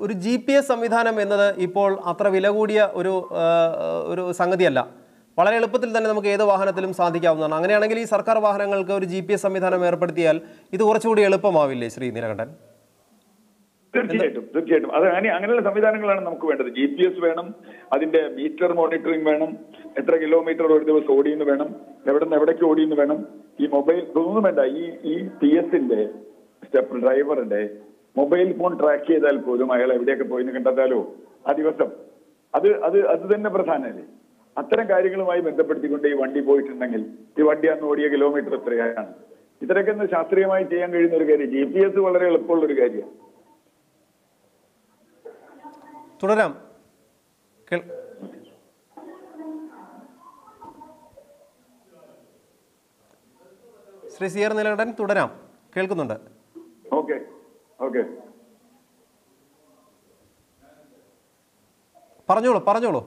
ഒരു G P S സംവിധാനം എന്നത് ഇപ്പോൾ അത്ര വില കൂടിയ ഒരു ആ, ഒരു സംഗതിയല്ല വളരെ എളുപ്പത്തിൽ തന്നെ നമുക്ക് ഏത് വാഹനത്തിലും സാധിക്കാവുന്നതാണ് അങ്ങനെയാണെങ്കിൽ ഈ സർക്കാർ വാഹനങ്ങൾക്ക് ഒരു ജി പി എസ് സംവിധാനം ഏർപ്പെടുത്തിയാൽ ഇത് കുറച്ചുകൂടി എളുപ്പമാവില്ലേ ശ്രീ നീലകണ്ഠൻ തീർച്ചയായിട്ടും തീർച്ചയായിട്ടും അത് അങ്ങനെ അങ്ങനെയുള്ള സംവിധാനങ്ങളാണ് നമുക്ക് വേണ്ടത് ജി പി എസ് വേണം അതിന്റെ മീറ്റർ മോണിറ്ററിംഗ് വേണം എത്ര കിലോമീറ്റർ ഒരു ദിവസം ഓടിയെന്ന് വേണം എവിടെ നിന്ന് എവിടേക്ക് ഓടിയെന്ന് വേണം ഈ മൊബൈൽ ഇതൊന്നും വേണ്ട ഈ ഈ പി എസിന്റെ സ്റ്റെപ്പ് ഡ്രൈവറുടെ മൊബൈൽ ഫോൺ ട്രാക്ക് ചെയ്താൽ പോലും അയാൾ എവിടെയൊക്കെ പോയി കണ്ടെത്താലോ ആ ദിവസം അത് അത് അത് തന്നെ പ്രധാനമല്ലേ അത്തരം കാര്യങ്ങളുമായി ബന്ധപ്പെടുത്തിക്കൊണ്ട് ഈ വണ്ടി പോയിട്ടുണ്ടെങ്കിൽ ഈ വണ്ടി അന്ന് ഓടിയ കിലോമീറ്റർ എത്രയാണ് ഇത്രയൊക്കെ ഒന്ന് ശാസ്ത്രീയമായി ചെയ്യാൻ കഴിയുന്ന ഒരു കാര്യം ജി പി എസ് വളരെ എളുപ്പമുള്ള ഒരു കാര്യമാണ് തുടരാം കേൾ- ശ്രീ സി ആർ നീലകണ്ഠൻ തുടരാം കേൾക്കുന്നുണ്ട് ഓക്കെ ഓക്കെ പറഞ്ഞോളൂ പറഞ്ഞോളൂ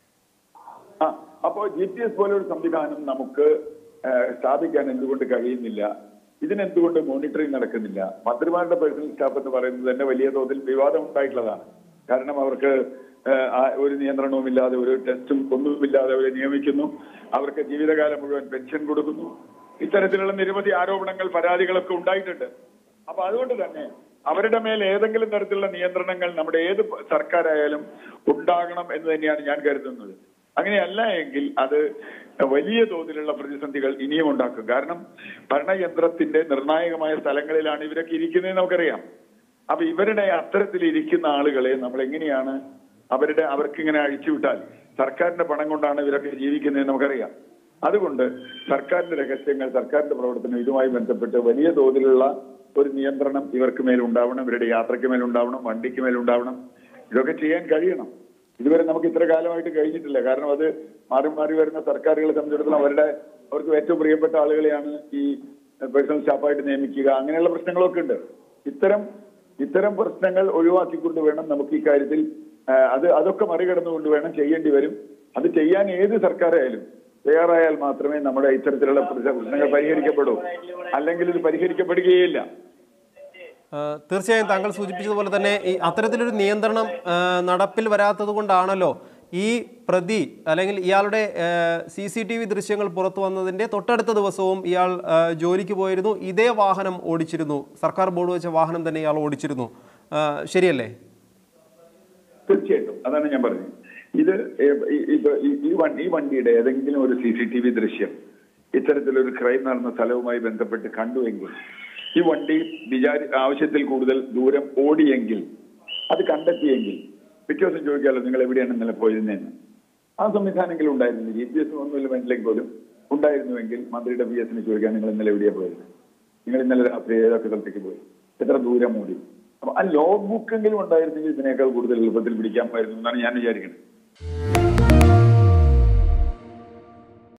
ആ അപ്പോ ജി പി എസ് പോലെ ഒരു സംവിധാനം നമുക്ക് ആ, സ്ഥാപിക്കാൻ എന്തുകൊണ്ട് കഴിയുന്നില്ല ഇതിനെന്തുകൊണ്ട് മോണിറ്ററിംഗ് നടക്കുന്നില്ല മന്ത്രിമാരുടെ പേഴ്സണൽ സ്റ്റാഫ് എന്ന് പറയുന്നത് തന്നെ വലിയ തോതിൽ വിവാദം ഉണ്ടായിട്ടുള്ളതാണ് കാരണം അവർക്ക് ആ, ആ ഒരു നിയന്ത്രണവുമില്ലാതെ ഒരു ടെസ്റ്റും ഒന്നുമില്ലാതെ അവരെ നിയമിക്കുന്നു അവർക്ക് ജീവിതകാലം മുഴുവൻ പെൻഷൻ കൊടുക്കുന്നു ഇത്തരത്തിലുള്ള നിരവധി ആരോപണങ്ങൾ പരാതികളൊക്കെ ഉണ്ടായിട്ടുണ്ട് അപ്പൊ അതുകൊണ്ട് തന്നെ അവരുടെ മേൽ ഏതെങ്കിലും തരത്തിലുള്ള നിയന്ത്രണങ്ങൾ നമ്മുടെ ഏത് സർക്കാരായാലും ഉണ്ടാകണം എന്ന് തന്നെയാണ് ഞാൻ കരുതുന്നത് അങ്ങനെയല്ല എങ്കിൽ അത് വലിയ തോതിലുള്ള പ്രതിസന്ധികൾ ഇനിയും ഉണ്ടാക്കും കാരണം ഭരണയന്ത്രത്തിന്റെ നിർണായകമായ സ്ഥലങ്ങളിലാണ് ഇവരൊക്കെ ഇരിക്കുന്നതെന്ന് നമുക്കറിയാം അപ്പൊ ഇവരുടെ അത്തരത്തിൽ ഇരിക്കുന്ന ആളുകളെ നമ്മൾ എങ്ങനെയാണ് അവരുടെ അവർക്ക് ഇങ്ങനെ അഴിച്ചുവിട്ടാൽ സർക്കാരിന്റെ പണം കൊണ്ടാണ് ഇവരൊക്കെ ജീവിക്കുന്നതെന്ന് നമുക്കറിയാം അതുകൊണ്ട് സർക്കാരിന്റെ രഹസ്യങ്ങൾ സർക്കാരിന്റെ പ്രവർത്തനം ഇതുമായി ബന്ധപ്പെട്ട് വലിയ തോതിലുള്ള ഒരു നിയന്ത്രണം ഇവർക്ക് മേലുണ്ടാവണം ഇവരുടെ യാത്രയ്ക്ക് മേലുണ്ടാവണം വണ്ടിക്ക് മേലുണ്ടാവണം ഇതൊക്കെ ചെയ്യാൻ കഴിയണം ഇതുവരെ നമുക്ക് ഇത്ര കാലമായിട്ട് കഴിഞ്ഞിട്ടില്ല കാരണം അത് മാറി മാറി വരുന്ന സർക്കാരുകളെ സംബന്ധിച്ചിടത്തോളം അവരുടെ അവർക്ക് ഏറ്റവും പ്രിയപ്പെട്ട ആളുകളെയാണ് ഈ പേഴ്സണൽ സ്റ്റാഫായിട്ട് നിയമിക്കുക അങ്ങനെയുള്ള പ്രശ്നങ്ങളൊക്കെ ഉണ്ട് ഇത്തരം ഇത്തരം പ്രശ്നങ്ങൾ ഒഴിവാക്കിക്കൊണ്ട് വേണം നമുക്ക് ഈ കാര്യത്തിൽ ആ, അത് അതൊക്കെ മറികടന്നുകൊണ്ട് വേണം ചെയ്യേണ്ടി വരും അത് ചെയ്യാൻ ഏത് സർക്കാരായാലും തയ്യാറായാൽ മാത്രമേ നമ്മുടെ ഇത്തരത്തിലുള്ള പ്രശ്നങ്ങൾ പരിഹരിക്കപ്പെടൂ അല്ലെങ്കിൽ ഇത് പരിഹരിക്കപ്പെടുകയില്ല ആ, തീർച്ചയായും താങ്കൾ സൂചിപ്പിച്ചതുപോലെ തന്നെ ഈ അത്തരത്തിലൊരു നിയന്ത്രണം ആ, നടപ്പിൽ വരാത്തത് കൊണ്ടാണല്ലോ ഈ പ്രതി അല്ലെങ്കിൽ ഇയാളുടെ സി സി ടി വി ദൃശ്യങ്ങൾ പുറത്തു വന്നതിൻ്റെ തൊട്ടടുത്ത ദിവസവും ഇയാൾ ആ, ജോലിക്ക് പോയിരുന്നു ഇതേ വാഹനം ഓടിച്ചിരുന്നു സർക്കാർ ബോർഡ് വെച്ച വാഹനം തന്നെ ഇയാൾ ഓടിച്ചിരുന്നു ആ, ശരിയല്ലേ തീർച്ചയായിട്ടും അതാണ് ഞാൻ പറഞ്ഞത് ഇത് ഏ- ഈ- ഇപ്പൊ ഈ- ഈ വണ്ടി ഈ വണ്ടിയുടെ ഏതെങ്കിലും ഒരു സി സി ടി വി ദൃശ്യം ഇത്തരത്തിലൊരു ക്രൈം നടന്ന സ്ഥലവുമായി ബന്ധപ്പെട്ട് കണ്ടുവെങ്കിൽ ഈ വണ്ടി വിചാരി ആവശ്യത്തിൽ കൂടുതൽ ദൂരം ഓടിയെങ്കിൽ അത് കണ്ടെത്തിയെങ്കിൽ പിറ്റേ ദിവസം ചോദിക്കാമല്ലോ നിങ്ങൾ എവിടെയാണ് ഇന്നലെ പോയിരുന്നതെന്ന് ആ സംവിധാനമെങ്കിലും ഉണ്ടായിരുന്നു ജി പി എസ് ഒന്നുമില്ല മനസ്സിലേക്ക് പോലും ഉണ്ടായിരുന്നുവെങ്കിൽ മന്ത്രിയുടെ പി എസിന് ചോദിക്കാൻ നിങ്ങൾ ഇന്നലെ എവിടെയാ പോയത് നിങ്ങൾ ഇന്നലെ രാത്രി ഏതൊക്കെ സ്ഥലത്തേക്ക് പോയി എത്ര ദൂരം ഓടി അപ്പൊ ആ ലോഗ് ബുക്കെങ്കിലും ഉണ്ടായിരുന്നെങ്കിൽ ഇതിനേക്കാൾ കൂടുതൽ എളുപ്പത്തിൽ പിടിക്കാമായിരുന്നു എന്നാണ് ഞാൻ വിചാരിക്കുന്നത്